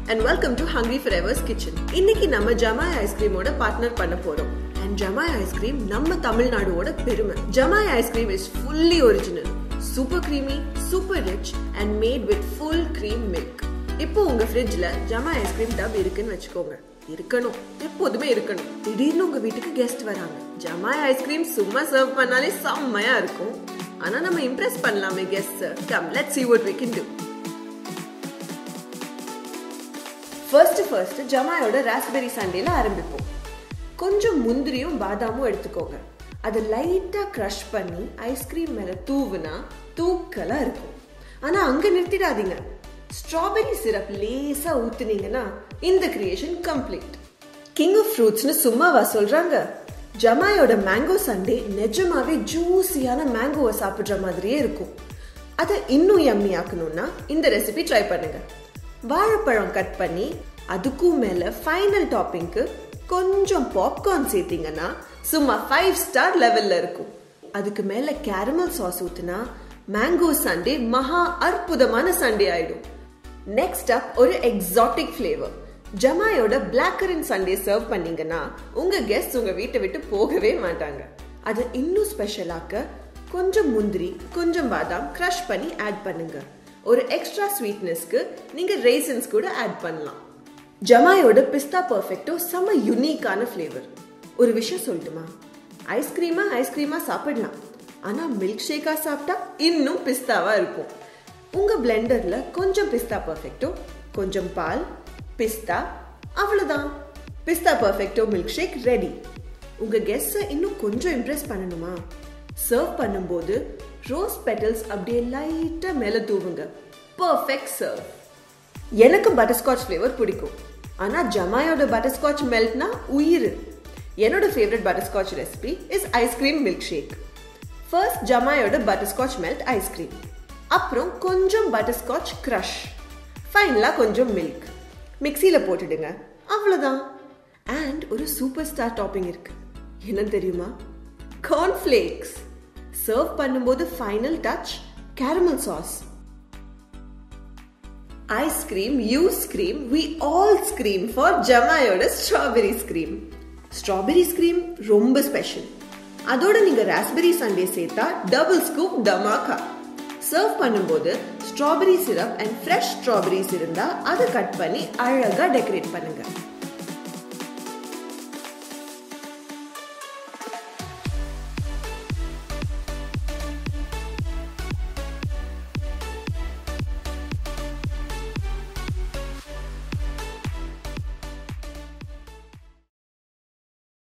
and welcome to hungry for evers kitchen இன்னைக்கு நம்ம ஜமாய் ஐஸ்கிரீமோட partner பண்ண போறோம் அண்ட் ஜமாய் ஐஸ்கிரீம் நம்ம தமிழ்நாடோட பெருமை Jamai ice cream is fully original super creamy super rich and made with full cream milk இப்போ உங்க ஃப்ரிட்ஜ்ல ஜமாய் ஐஸ்கிரீம் டப் இருக்குன்னு வச்சுக்கோங்க இருக்கணும் எப்போதுமே இருக்கணும் திடீர்னு உங்க வீட்டுக்கு கெஸ்ட் வராங்க ஜமாய் ஐஸ்கிரீம் சும்மா சர்வ் பண்ணாலே செம்மையா இருக்கும் ஆனா நம்ம இம்ப்ரெஸ் பண்ணலாமே guest come let see what we can do first first ஜமாயோட ராஸ்பெரி சண்டேல ஆரம்பிப்போம் கொஞ்சம் முந்திரியும் பாதாமும் எடுத்துக்கோங்க அதை லைட்டாக க்ரஷ் பண்ணி ஐஸ்கிரீம் மேலே தூவுனா தூக்கலாக இருக்கும் ஆனால் அங்கே நிறுத்திடாதீங்க ஸ்ட்ராபெரி சிரப் லேசாக ஊற்றுனீங்கன்னா இந்த கிரியேஷன் கம்ப்ளீட் கிங் ஆஃப் ஃப்ரூட்ஸ்னு சும்மாவா சொல்கிறாங்க ஜமாயோட மேங்கோ சண்டே நிஜமாவே ஜூஸியான மேங்கோவை சாப்பிட்ற மாதிரியே இருக்கும் அதை இன்னும் யம்மி ஆக்கணும்னா இந்த ரெசிபி ட்ரை பண்ணுங்க வாழைப்பழம் கட் பண்ணி அதுக்கும் மேல ஃபைனல் டாப்பிங்க்கு கொஞ்சம் பாப்கார்ன் சேர்த்தீங்கன்னா சும்மா ஃபைவ் ஸ்டார் லெவல்ல இருக்கும் அதுக்கு மேல கேரமல் சாஸ் ஊத்துனா மேங்கோ சண்டே மகா அற்புதமான சண்டே ஆயிடும் நெக்ஸ்ட் அப் ஒரு எக்ஸாட்டிக் ஃப்ளேவர் ஜமாயோட பிளாக் கரண்ட் சண்டே சர்வ் பண்ணீங்கன்னா உங்க கெஸ்ட் உங்க வீட்டை விட்டு போகவே மாட்டாங்க அதை இன்னும் ஸ்பெஷலாக்க கொஞ்சம் முந்திரி கொஞ்சம் பாதாம் க்ரஷ் பண்ணி ஆட் பண்ணுங்க ஒரு எக்ஸ்ட்ரா ஸ்வீட்னஸ்க்கு நீங்க ரேசன்ஸ் கூட ஆட் பண்ணலாம் ஜமாயோட பிஸ்தா பர்ஃபெக்டோ செம்ம யுனிக்கான ஃப்ளேவர் ஒரு விஷயம் சொல்லட்டுமா ஐஸ்கிரீமா ஐஸ்கிரீமா சாப்பிடலாம் ஆனா மில்க் ஷேக்கா சாப்பிட்டா இன்னும் பிஸ்தாவா இருக்கும் உங்க பிளெண்டர்ல கொஞ்சம் பிஸ்தா பர்ஃபெக்டோ கொஞ்சம் பால் பிஸ்தா அவ்வளவுதான் பிஸ்தா பர்ஃபெக்டோ மில்க் ஷேக் ரெடி உங்க கெஸ்ஸை இன்னும் கொஞ்சம் இம்ப்ரெஸ் பண்ணணுமா சர்வ் பண்ணும்போது ரோஸ் பெட்டல்ஸ் அப்படியே லைட்டா மேல தூவுங்க பர்ஃபெக்ட் சர்வ் எனக்கு பட்டர்ஸ்காட்ச் ஃப்ளேவர் பிடிக்கும் ஆனா ஜமாயோட பட்டர்ஸ்காட்ச் மெல்ட்னா உயிர் என்னோட favourite butterscotch recipe is ice cream milkshake first ஜமாயோட பட்டர்ஸ்காட்ச் மெல்ட் ஐஸ்கிரீம் அப்புறம் கொஞ்சம் பட்டர்ஸ்காட்ச் க்ரஷ் ஃபைனலாக கொஞ்சம் மில்க் மிக்சியில் போட்டுடுங்க அவ்வளோதான் அண்ட் ஒரு சூப்பர் ஸ்டார் டாப்பிங் இருக்கு என்ன தெரியுமா கார்ன்ஃப்ளேக்ஸ் சர்வ் பண்ணும்போது final touch caramel sauce ice cream you scream we all scream for ஜமாயோட ஸ்ட்ராபெரி ஸ்கிரீம் ஸ்ட்ராபெரி ஸ்கிரீம் ரொம்ப ஸ்பெஷல் அதோட நீங்க ராஸ்பெரி சண்டே சேர்த்தா டபுள் ஸ்கூப் டமாக்கா சர்வ் பண்ணும்போது strawberry syrup and fresh strawberries இருந்தா அதை கட் பண்ணி அழகா டெக்கரேட் பண்ணுங்க